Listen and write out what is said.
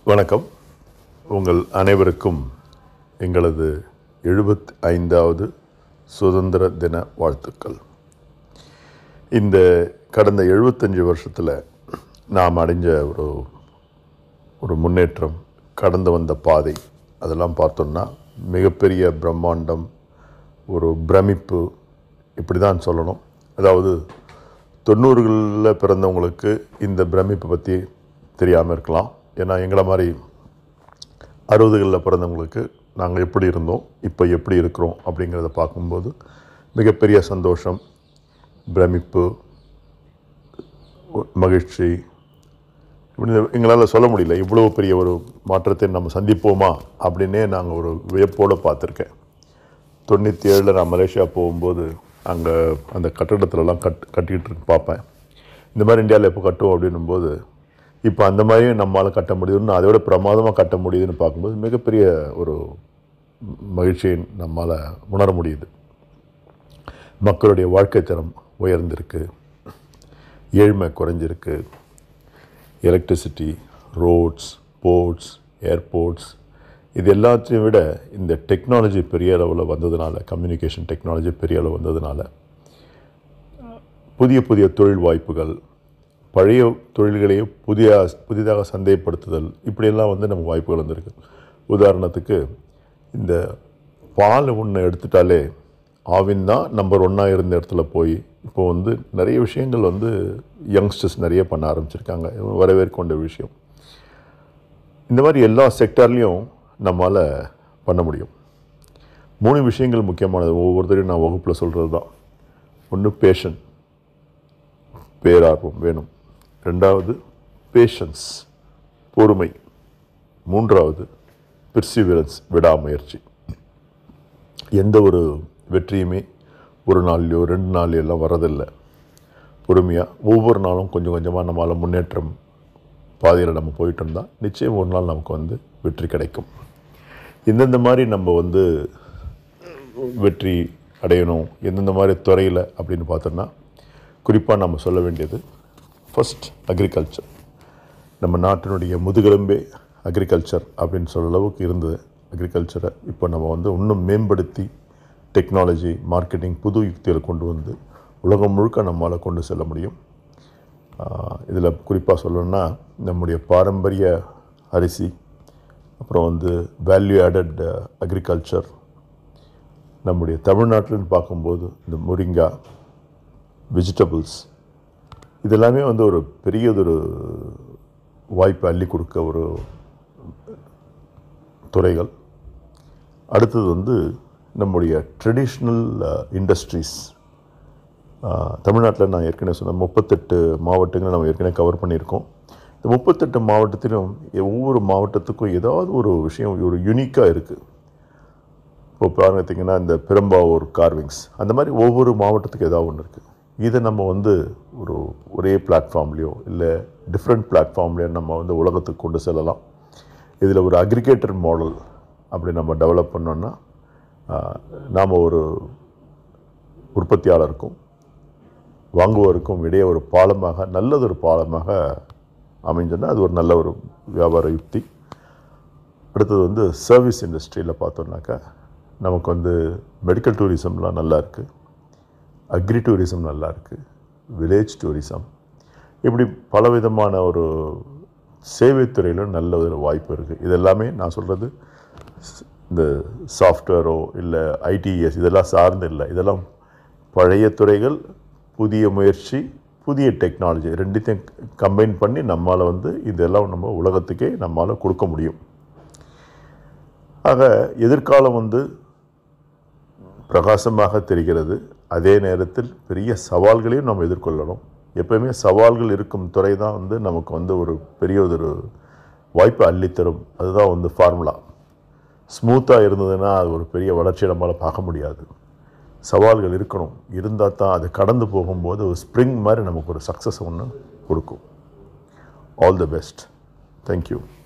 வணக்கம் உங்கள் அனைவருக்கும் எங்களது எழுபத்தி ஐந்தாவது சுதந்திர தின வாழ்த்துக்கள் இந்த கடந்த எழுபத்தஞ்சு வருஷத்தில் நாம் அடைஞ்ச ஒரு ஒரு முன்னேற்றம் கடந்து வந்த பாதை அதெல்லாம் பார்த்தோம்னா மிகப்பெரிய பிரம்மாண்டம் ஒரு பிரமிப்பு இப்படி தான் சொல்லணும் அதாவது தொண்ணூறுகளில் பிறந்தவங்களுக்கு இந்த பிரமிப்பை பற்றி தெரியாமல் இருக்கலாம் ஏன்னா எங்களை மாதிரி அறுபதுகளில் பிறந்தவங்களுக்கு நாங்கள் எப்படி இருந்தோம் இப்போ எப்படி இருக்கிறோம் அப்படிங்கிறத பார்க்கும்போது மிகப்பெரிய சந்தோஷம் பிரமிப்பு மகிழ்ச்சி இப்படி எங்களால் சொல்ல முடியல இவ்வளோ பெரிய ஒரு மாற்றத்தை நம்ம சந்திப்போமா அப்படின்னே நாங்கள் ஒரு வியப்போடு பார்த்துருக்கேன் தொண்ணூற்றி ஏழில் நான் மலேசியா போகும்போது அங்கே அந்த கட்டடத்துலலாம் கட் கட்டிக்கிட்டு இருக்கு பார்ப்பேன் இந்த மாதிரி இந்தியாவில் எப்போ கட்டுவோம் அப்படின்னும்போது இப்போ அந்த மாதிரியும் நம்மளால் கட்ட முடியுதுன்னு அதை விட பிரமாதமாக கட்ட முடியுதுன்னு பார்க்கும்போது மிகப்பெரிய ஒரு மகிழ்ச்சியை நம்மால் உணர முடியுது மக்களுடைய வாழ்க்கை தரம் உயர்ந்திருக்கு ஏழ்மை குறைஞ்சிருக்கு எலக்ட்ரிசிட்டி ரோட்ஸ் போர்ட்ஸ் ஏர்போர்ட்ஸ் இது எல்லாத்தையும் விட இந்த டெக்னாலஜி பெரிய அளவில் வந்ததுனால கம்யூனிகேஷன் டெக்னாலஜி பெரிய அளவு வந்ததுனால புதிய புதிய தொழில் வாய்ப்புகள் பழைய தொழில்களையே புதிய புதிதாக சந்தைப்படுத்துதல் இப்படியெல்லாம் வந்து நமக்கு வாய்ப்புகள் வந்திருக்கு உதாரணத்துக்கு இந்த பால் ஒன்று எடுத்துட்டாலே ஆவின் தான் நம்பர் ஒன்னாக இருந்த இடத்துல போய் இப்போ வந்து நிறைய விஷயங்கள் வந்து யங்ஸ்டர்ஸ் நிறைய பண்ண ஆரம்பிச்சிருக்காங்க இது வரவேற்கொண்ட விஷயம் இந்த மாதிரி எல்லா செக்டார்லேயும் நம்மால் பண்ண முடியும் மூணு விஷயங்கள் முக்கியமானது ஒவ்வொருத்தரையும் நான் வகுப்பில் சொல்கிறது தான் ஒன்று பேஷன் பேரார்வம் வேணும் ரெண்டாவது பேஷன்ஸ் பொறுமை மூன்றாவது பெர்சிவரன்ஸ் விடாமுயற்சி எந்த ஒரு வெற்றியுமே ஒரு நாள்லையோ ரெண்டு நாள்லையோ எல்லாம் வரதில்லை பொறுமையாக ஒவ்வொரு நாளும் கொஞ்சம் கொஞ்சமாக நம்மளால் முன்னேற்றம் பாதையில் நம்ம போயிட்டு இருந்தால் நிச்சயம் ஒரு நாள் நமக்கு வந்து வெற்றி கிடைக்கும் இந்தந்த மாதிரி நம்ம வந்து வெற்றி அடையணும் எந்தெந்த மாதிரி துறையில் அப்படின்னு பார்த்தோன்னா குறிப்பாக நம்ம சொல்ல வேண்டியது ஃபஸ்ட் அக்ரிகல்ச்சர் நம்ம நாட்டினுடைய முதுகெலும்பே அக்ரிகல்ச்சர் அப்படின்னு சொல்கிற அளவுக்கு இருந்தது அக்ரிகல்ச்சரை இப்போ நம்ம வந்து இன்னும் மேம்படுத்தி டெக்னாலஜி மார்க்கெட்டிங் புது யுக்திகளை கொண்டு வந்து உலகம் முழுக்க நம்மளால் கொண்டு செல்ல முடியும் இதில் குறிப்பாக சொல்லணும்னா நம்முடைய பாரம்பரிய அரிசி அப்புறம் வந்து வேல்யூ ஆடட் அக்ரிகல்ச்சர் நம்முடைய தமிழ்நாட்டில்னு பார்க்கும்போது இந்த முரிங்கா வெஜிடபிள்ஸ் இதெல்லாமே வந்து ஒரு பெரியதொரு வாய்ப்பை அள்ளி கொடுக்க ஒரு துறைகள் அடுத்தது வந்து நம்முடைய ட்ரெடிஷ்னல் இண்டஸ்ட்ரீஸ் தமிழ்நாட்டில் நான் ஏற்கனவே சொன்னேன் முப்பத்தெட்டு மாவட்டங்களை நம்ம ஏற்கனவே கவர் பண்ணியிருக்கோம் இந்த முப்பத்தெட்டு மாவட்டத்திலும் ஒவ்வொரு மாவட்டத்துக்கும் ஏதாவது ஒரு விஷயம் ஒரு யூனிக்காக இருக்குது இப்போ பார்த்தீங்கன்னா இந்த பெரும்பாவூர் கார்விங்ஸ் அந்த மாதிரி ஒவ்வொரு மாவட்டத்துக்கும் ஏதாவது ஒன்று இருக்குது இதை நம்ம வந்து ஒரு ஒரே பிளாட்ஃபார்ம்லேயோ இல்லை டிஃப்ரெண்ட் பிளாட்ஃபார்ம்லேயோ நம்ம வந்து உலகத்துக்கு கொண்டு செல்லலாம் இதில் ஒரு அக்ரிகேட்டர் மாடல் அப்படி நம்ம டெவலப் பண்ணோன்னா நாம் ஒரு உற்பத்தியாளருக்கும் வாங்குவோருக்கும் இடையே ஒரு பாலமாக நல்லதொரு பாலமாக அமைஞ்சோன்னா அது ஒரு நல்ல ஒரு வியாபார யுக்தி அடுத்தது வந்து சர்வீஸ் இண்டஸ்ட்ரியில் பார்த்தோம்னாக்கா நமக்கு வந்து மெடிக்கல் டூரிசம்லாம் நல்லா இருக்குது அக்ரி டூரிசம் நல்லா இருக்குது வில்லேஜ் டூரிசம் இப்படி பலவிதமான ஒரு சேவைத்துறையிலும் நல்ல ஒரு வாய்ப்பு இருக்குது இதெல்லாமே நான் சொல்கிறது இந்த சாஃப்ட்வேரோ இல்லை ஐடிஎஸ் இதெல்லாம் சார்ந்து இல்லை இதெல்லாம் பழைய துறைகள் புதிய முயற்சி புதிய டெக்னாலஜி ரெண்டுத்தையும் கம்பைன் பண்ணி நம்மளால் வந்து இதெல்லாம் நம்ம உலகத்துக்கே நம்மளால் கொடுக்க முடியும் ஆக எதிர்காலம் வந்து பிரகாசமாக தெரிகிறது அதே நேரத்தில் பெரிய சவால்களையும் நம்ம எதிர்கொள்ளணும் எப்பயுமே சவால்கள் இருக்கும் துறை தான் வந்து நமக்கு வந்து ஒரு பெரிய ஒரு வாய்ப்பை அள்ளித்தரும் அதுதான் வந்து ஃபார்முலா ஸ்மூத்தாக இருந்ததுன்னா அது ஒரு பெரிய வளர்ச்சியை நம்மளால் பார்க்க முடியாது சவால்கள் இருக்கணும் இருந்தால் தான் அது கடந்து போகும்போது ஒரு ஸ்ப்ரிங் மாதிரி நமக்கு ஒரு சக்ஸஸ் ஒன்று கொடுக்கும் ஆல் தி பெஸ்ட் தேங்க்யூ